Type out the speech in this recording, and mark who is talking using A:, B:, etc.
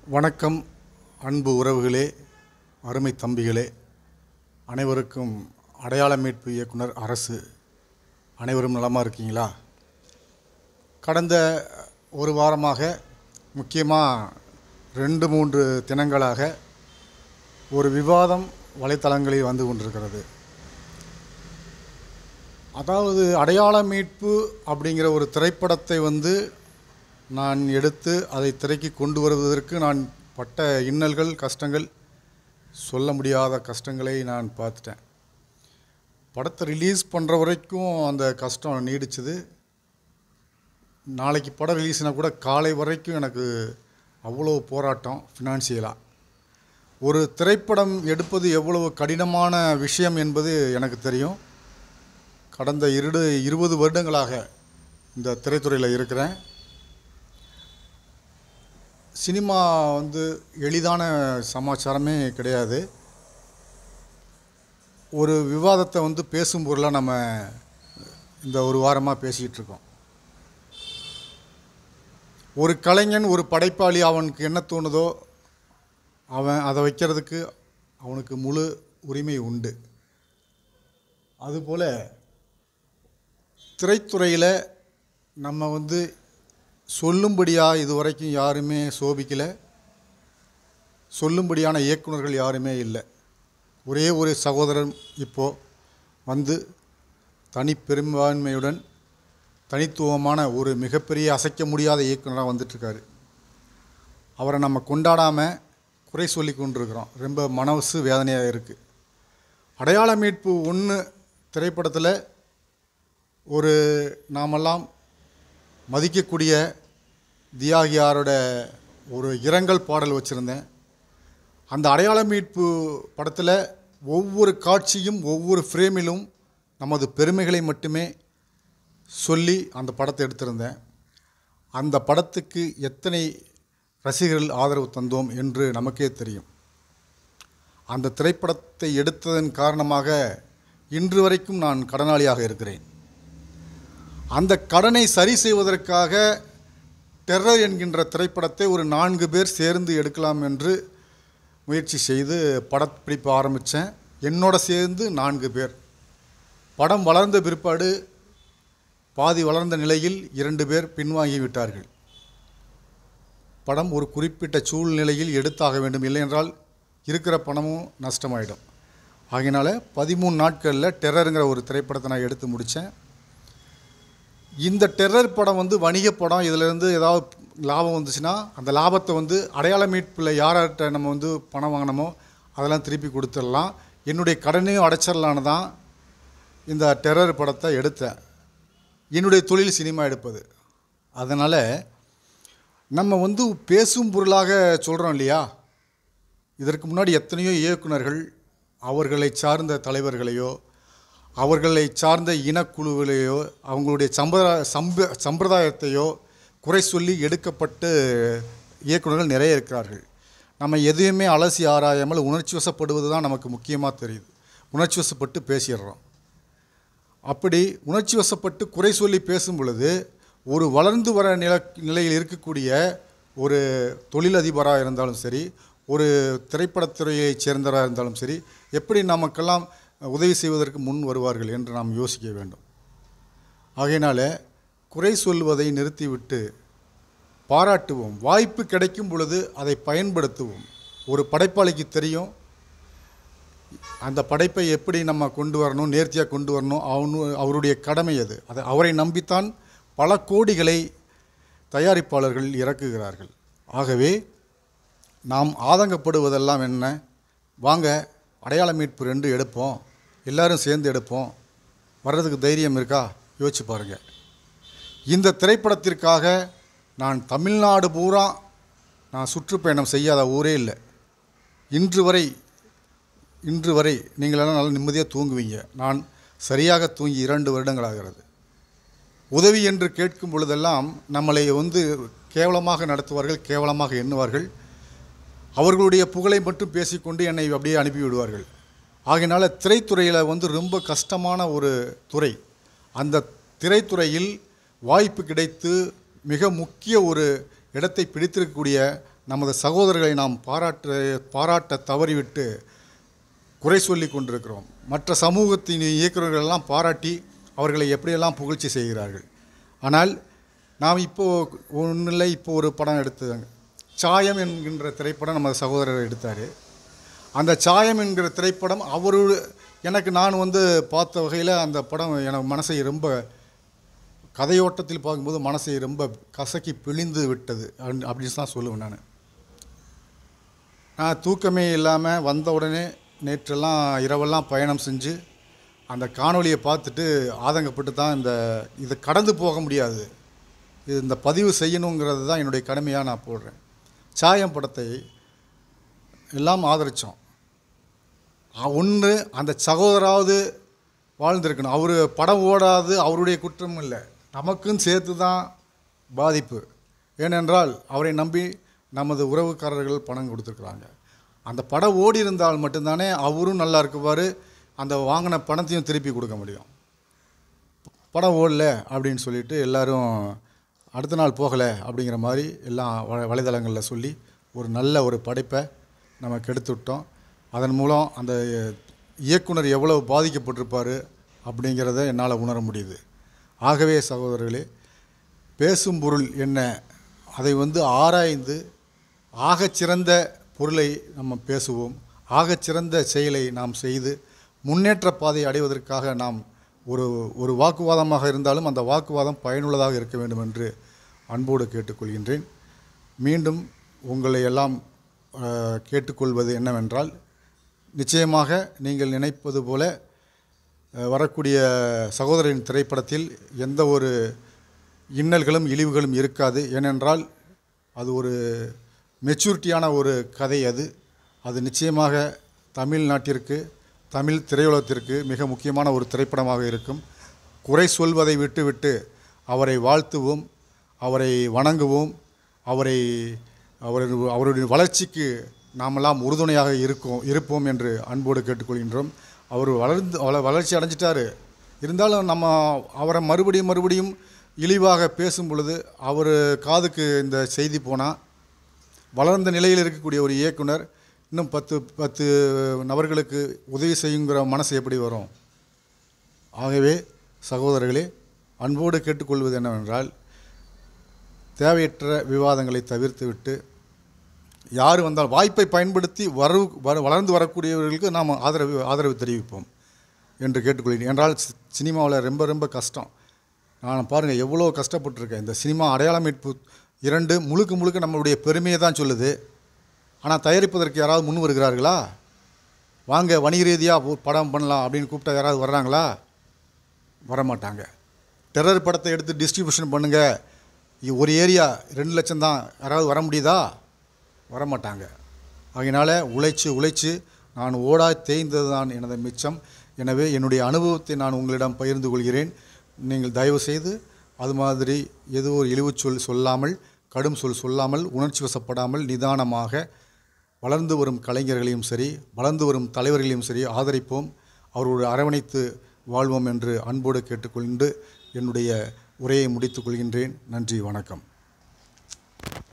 A: வணக்கம் அன்பு உறவுகளே அருமை தம்பிகளே அனைவருக்கும் அடையாள மீட்பு இயக்குனர் அரசு அனைவரும் நலமாக இருக்கீங்களா கடந்த ஒரு வாரமாக முக்கியமாக ரெண்டு மூன்று தினங்களாக ஒரு விவாதம் வலைத்தளங்களில் வந்து கொண்டிருக்கிறது அதாவது அடையாள மீட்பு அப்படிங்கிற ஒரு திரைப்படத்தை வந்து நான் எடுத்து அதை திரைக்கு கொண்டு வருவதற்கு நான் பட்ட இன்னல்கள் கஷ்டங்கள் சொல்ல முடியாத கஷ்டங்களை நான் பார்த்துட்டேன் படத்தை ரிலீஸ் பண்ணுற வரைக்கும் அந்த கஷ்டம் நீடிச்சது நாளைக்கு படம் ரிலீஸ்னால் கூட காலை வரைக்கும் எனக்கு அவ்வளோ போராட்டம் ஃபினான்சியலாக ஒரு திரைப்படம் எடுப்பது எவ்வளவு கடினமான விஷயம் என்பது எனக்கு தெரியும் கடந்த இருடு இருபது வருடங்களாக இந்த திரைத்துறையில் இருக்கிறேன் சினிமா வந்து எளிதான சமாச்சாரமே கிடையாது ஒரு விவாதத்தை வந்து பேசும் பொருளாக நம்ம இந்த ஒரு வாரமாக பேசிக்கிட்டு இருக்கோம் ஒரு கலைஞன் ஒரு படைப்பாளி அவனுக்கு என்ன தோணுதோ அவன் அதை வைக்கிறதுக்கு அவனுக்கு முழு உரிமை உண்டு அதுபோல் திரைத்துறையில் நம்ம வந்து சொல்லும்படியாக இது வரைக்கும் யாருமே சோபிக்கலை சொல்லும்படியான இயக்குனர்கள் யாருமே இல்லை ஒரே ஒரு சகோதரன் இப்போது வந்து தனி பெரும்பான்மையுடன் தனித்துவமான ஒரு மிகப்பெரிய அசைக்க முடியாத இயக்குனராக வந்துட்டுருக்காரு அவரை நம்ம கொண்டாடாமல் குறை சொல்லி கொண்டிருக்கிறோம் ரொம்ப மனசு வேதனையாக இருக்குது அடையாள மீட்பு ஒன்று திரைப்படத்தில் ஒரு நாமெல்லாம் மதிக்கக்கூடிய தியாகியாரோட ஒரு இரங்கல் பாடல் வச்சுருந்தேன் அந்த அடையாள மீட்பு படத்தில் ஒவ்வொரு காட்சியும் ஒவ்வொரு ஃப்ரேமிலும் நமது பெருமைகளை மட்டுமே சொல்லி அந்த படத்தை எடுத்திருந்தேன் அந்த படத்துக்கு எத்தனை ரசிகர்கள் ஆதரவு தந்தோம் என்று நமக்கே தெரியும் அந்த திரைப்படத்தை எடுத்ததன் காரணமாக இன்று வரைக்கும் நான் கடனாளியாக இருக்கிறேன் அந்த கடனை சரி செய்வதற்காக டெரர் என்கின்ற திரைப்படத்தை ஒரு நான்கு பேர் சேர்ந்து எடுக்கலாம் என்று முயற்சி செய்து படப்பிடிப்பு ஆரம்பித்தேன் என்னோட சேர்ந்து நான்கு பேர் படம் வளர்ந்த பிற்பாடு பாதி வளர்ந்த நிலையில் இரண்டு பேர் பின்வாங்கி விட்டார்கள் படம் ஒரு குறிப்பிட்ட சூழ்நிலையில் எடுத்தாக வேண்டும் இல்லையென்றால் இருக்கிற பணமும் நஷ்டமாயிடும் ஆகையினால பதிமூணு நாட்களில் டெரருங்கிற ஒரு திரைப்படத்தை நான் எடுத்து முடித்தேன் இந்த டெரர் படம் வந்து வணிக படம் இதிலேருந்து ஏதாவது லாபம் வந்துச்சுன்னா அந்த லாபத்தை வந்து அடையாள மீட்பில் யார்கிட்ட நம்ம வந்து பணம் வாங்கினோமோ அதெல்லாம் திருப்பி கொடுத்துடலாம் என்னுடைய கடனையும் அடைச்சிடலான்னு தான் இந்த டெரர் படத்தை எடுத்தேன் என்னுடைய தொழில் சினிமா எடுப்பது அதனால் நம்ம வந்து பேசும் பொருளாக சொல்கிறோம் இல்லையா இதற்கு முன்னாடி எத்தனையோ இயக்குனர்கள் அவர்களை சார்ந்த தலைவர்களையோ அவர்களை சார்ந்த இனக்குழுவிலையோ அவங்களுடைய சம்பிரதாய சம்ப சம்பிரதாயத்தையோ குறை சொல்லி எடுக்கப்பட்டு இயக்குனர்கள் நிறைய இருக்கிறார்கள் நம்ம எதையுமே அலசி ஆராயாமல் உணர்ச்சி வசப்படுவது தான் நமக்கு முக்கியமாக தெரியுது உணர்ச்சி வசப்பட்டு பேசிடுறோம் அப்படி உணர்ச்சி வசப்பட்டு குறை சொல்லி பேசும் பொழுது ஒரு வளர்ந்து வர நில நிலையில் இருக்கக்கூடிய ஒரு தொழிலதிபராக இருந்தாலும் சரி ஒரு திரைப்படத்துறையைச் சேர்ந்தவராக இருந்தாலும் சரி எப்படி நமக்கெல்லாம் உதவி செய்வதற்கு முன் வருவார்கள் என்று நாம் யோசிக்க வேண்டும் ஆகையினால குறை சொல்வதை நிறுத்திவிட்டு பாராட்டுவோம் வாய்ப்பு கிடைக்கும் பொழுது அதை பயன்படுத்துவோம் ஒரு படைப்பாளிக்கு தெரியும் அந்த படைப்பை எப்படி நம்ம கொண்டு வரணும் நேர்த்தியாக கொண்டு வரணும் அவனு அவருடைய கடமை அது அதை அவரை நம்பித்தான் பல கோடிகளை தயாரிப்பாளர்கள் இறக்குகிறார்கள் ஆகவே நாம் ஆதங்கப்படுவதெல்லாம் என்ன வாங்க அடையாள மீட்பு ரெண்டு எடுப்போம் எல்லாரும் சேர்ந்து எடுப்போம் வர்றதுக்கு தைரியம் இருக்கா யோசிச்சு பாருங்கள் இந்த திரைப்படத்திற்காக நான் தமிழ்நாடு பூரா நான் சுற்றுப்பயணம் செய்யாத ஊரே இல்லை இன்று வரை இன்று வரை நீங்களெல்லாம் நல்லா நிம்மதியாக தூங்குவீங்க நான் சரியாக தூங்கி இரண்டு வருடங்களாகிறது உதவி என்று கேட்கும் பொழுதெல்லாம் நம்மளை வந்து கேவலமாக நடத்துவார்கள் கேவலமாக எண்ணுவார்கள் அவர்களுடைய புகழை மட்டும் பேசிக்கொண்டு என்னை அப்படியே அனுப்பி விடுவார்கள் ஆகையினால திரைத்துறையில் வந்து ரொம்ப கஷ்டமான ஒரு துறை அந்த திரைத்துறையில் வாய்ப்பு கிடைத்து மிக முக்கிய ஒரு இடத்தை பிடித்திருக்கக்கூடிய நமது சகோதரர்களை நாம் பாராட்ட பாராட்ட தவறிவிட்டு குறை சொல்லி கொண்டிருக்கிறோம் மற்ற சமூகத்தின் இயக்குநர்கள் எல்லாம் பாராட்டி அவர்களை எப்படியெல்லாம் புகழ்ச்சி செய்கிறார்கள் ஆனால் நாம் இப்போது ஒன்றில் இப்போ ஒரு படம் எடுத்தாங்க சாயம் என்கின்ற திரைப்படம் நம்ம சகோதரர் எடுத்தார் அந்த சாயம் என்கிற திரைப்படம் அவரு எனக்கு நான் வந்து பார்த்த வகையில் அந்த படம் எனக்கு மனசை ரொம்ப கதையோட்டத்தில் பார்க்கும்போது மனசை ரொம்ப கசக்கி பிழிந்து விட்டது அப்படி- அப்படின்னு தான் சொல்லுவேன் நான் நான் தூக்கமே இல்லாமல் வந்த உடனே நேற்றெல்லாம் இரவெல்லாம் பயணம் செஞ்சு அந்த காணொளியை பார்த்துட்டு ஆதங்கப்பட்டு தான் இந்த இதை கடந்து போக முடியாது இது இந்த பதிவு செய்யணுங்கிறது தான் என்னுடைய கடமையாக நான் போடுறேன் சாயம் படத்தை எல்லாம் ஆதரித்தோம் ஒன்று அந்த சகோதராவது வாழ்ந்திருக்கணும் அவர் படம் ஓடாது அவருடைய குற்றம் இல்லை நமக்கும் சேர்த்து தான் பாதிப்பு ஏனென்றால் அவரை நம்பி நமது உறவுக்காரர்கள் பணம் கொடுத்துருக்குறாங்க அந்த படம் ஓடி இருந்தால் மட்டும்தானே அவரும் நல்லா இருக்குவார் அந்த வாங்கின பணத்தையும் திருப்பி கொடுக்க முடியும் படம் ஓடல அப்படின்னு சொல்லிட்டு எல்லாரும் அடுத்த நாள் போகலை அப்படிங்கிற மாதிரி எல்லாம் வ வலைதளங்களில் சொல்லி ஒரு நல்ல ஒரு படைப்பை நம்ம கெடுத்து விட்டோம் அதன் மூலம் அந்த இயக்குனர் எவ்வளவு பாதிக்கப்பட்டிருப்பார் அப்படிங்கிறத என்னால் உணர முடியுது ஆகவே சகோதரர்களே பேசும் பொருள் என்ன அதை வந்து ஆராய்ந்து ஆகச்சிறந்த பொருளை நம்ம பேசுவோம் ஆகச்சிறந்த செயலை நாம் செய்து முன்னேற்ற பாதை அடைவதற்காக நாம் ஒரு ஒரு வாக்குவாதமாக இருந்தாலும் அந்த வாக்குவாதம் பயனுள்ளதாக இருக்க வேண்டும் என்று அன்போடு கேட்டுக்கொள்கின்றேன் மீண்டும் உங்களை எல்லாம் அஹ், கேட்டுக்கொள்வது என்னவென்றால் நிச்சயமாக நீங்கள் நினைப்பது போல அஹ், வரக்கூடிய சகோதரரின் திரைப்படத்தில் எந்த ஒரு இன்னல்களும் இழிவுகளும் இருக்காது ஏனென்றால் அது ஒரு மெச்சூரிட்டியான ஒரு கதை அது அது நிச்சயமாக தமிழ்நாட்டிற்கு தமிழ் திரையுலகத்திற்கு மிக முக்கியமான ஒரு திரைப்படமாக இருக்கும் குறை சொல்வதை விட்டுவிட்டு அவரை வாழ்த்துவோம் அவரை வணங்குவோம் அவரை அவரது அவருடைய வளர்ச்சிக்கு நாமெல்லாம் உறுதுணையாக இருக்கோம் இருப்போம் என்று அன்போடு கேட்டுக்கொள்கின்றோம் அவர் வளர்ந்து வள- வளர்ச்சி அடைஞ்சிட்டாரு இருந்தாலும் நம்ம அவரை மறுபடியும் மறுபடியும் இழிவாக பேசும் பொழுது அவர் காதுக்கு இந்த செய்தி போனால் வளர்ந்த நிலையில் இருக்கக்கூடிய ஒரு இயக்குனர் இன்னும் பத்து பத்து நபர்களுக்கு உதவி செய்யுங்கிற மனசு எப்படி வரும் ஆகவே சகோதரர்களே அன்போடு கேட்டுக்கொள்வது என்னவென்றால் தேவையற்ற விவாதங்களை தவிர்த்துவிட்டு யார் வந்தால் வாய்ப்பை பயன்படுத்தி வரு வர வளர்ந்து வரக்கூடியவர்களுக்கு நாம் ஆதரவு ஆதரவு தெரிவிப்போம் என்று கேட்டுக்கொள்கிறேன் என்றால் சி- சினிமாவில் ரொம்ப ரொம்ப கஷ்டம் நான் பாருங்கள் எவ்வளோ கஷ்டப்பட்டிருக்கேன் இந்த சினிமா அடையாள மீட்பு இரண்டு முழுக்க முழுக்க நம்மளுடைய பெருமையை தான் சொல்லுது ஆனால் தயாரிப்பதற்கு யாராவது முன் வருகிறார்களா வாங்க வணிக ரீதியாக படம் பண்ணலாம் அப்படின்னு கூப்பிட்டா யாராவது வர்றாங்களா வரமாட்டாங்க டெரர் படத்தை எடுத்து டிஸ்ட்ரிபியூஷன் பண்ணுங்கள் இ- ஒரு ஏரியா ரெண்டு லட்சம் தான் யாராவது வர முடியுதா வரமாட்டாங்க அதனால் உழைச்சு உழைச்சு நான் ஓடா தேய்ந்தது தான் எனது மிச்சம் எனவே என்னுடைய அனுபவத்தை நான் உங்களிடம் பகிர்ந்து கொள்கிறேன் நீங்கள் தயவு செய்து அது மாதிரி ஏதோ ஒரு இழிவுச் சொல் சொல்லாமல் கடும் சொல் சொல்லாமல் உணர்ச்சி வசப்படாமல் நிதானமாக வளர்ந்து வரும் கலைஞர்களையும் சரி வளர்ந்து வரும் தலைவர்களையும் சரி ஆதரிப்போம் அவரோடு அரவணைத்து வாழ்வோம் என்று அன்போடு கேட்டுக்கொண்டு என்னுடைய உரையை முடித்துக் கொள்கின்றேன் நன்றி வணக்கம்